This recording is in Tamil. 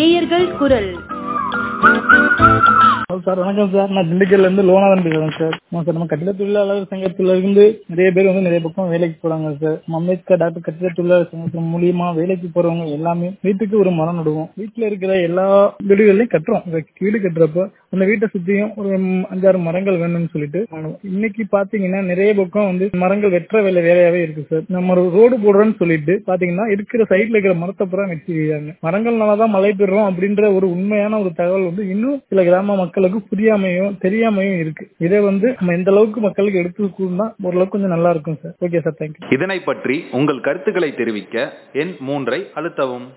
நேயர்கள் குரல் சார் வணக்கம் சார் நான் திண்டுக்கல்ல இருந்து லோனாதன் பேசுறேன் சார் ஆமா சார் நம்ம கட்டிட தொழிலாளர் சங்கத்துல இருந்து நிறைய பேர் வந்து நிறைய பக்கம் வேலைக்கு போறாங்க சார் நம்ம அம்பேத்கர் டாக்டர் கட்டிட தொழிலாளர் சங்கத்தின் மூலியமா வேலைக்கு போறவங்க எல்லாமே வீட்டுக்கு ஒரு மரம் நடுவோம் வீட்டுல இருக்கிற எல்லா வீடுகள்லயும் கட்டுறோம் இந்த வீடு கட்டுறப்ப அந்த வீட்டை சுத்தியும் ஒரு ம், அஞ்சாறு மரங்கள் வேணும்னு சொல்லிட்டு பண்ணுவோம். இன்னைக்கு பாத்தீங்கன்னா நிறைய பக்கம் வந்து மரங்கள் வெற்ற வேலை வேலையாவே இருக்கு சார் நம்ம ஒரு ரோடு போடுறோம்னு சொல்லிட்டு பாத்தீங்கன்னா இருக்கிற சைட்ல இருக்கிற மரத்தை பூரா வெட்டிடுறாங்க மரங்கள்னாலதான் மழை பெறுறோம் அப்படின்ற ஒரு உண்மையான ஒரு தகவல் வந்து இன்னும் சில கிராம மக்களுக்கு புரியாமையும் தெரியாமையும் இருக்கு இதை வந்து நம்ம எந்த அளவுக்கு மக்களுக்கு எடுத்து கூடனா ஓரளவுக்கு கொஞ்சம் நல்லா இருக்கும் சார் ஓகே சார் தேங்க்யூ இதனை பற்றி உங்கள் கருத்துக்களை தெரிவிக்க எண் மூன்றை அழுத்தவும்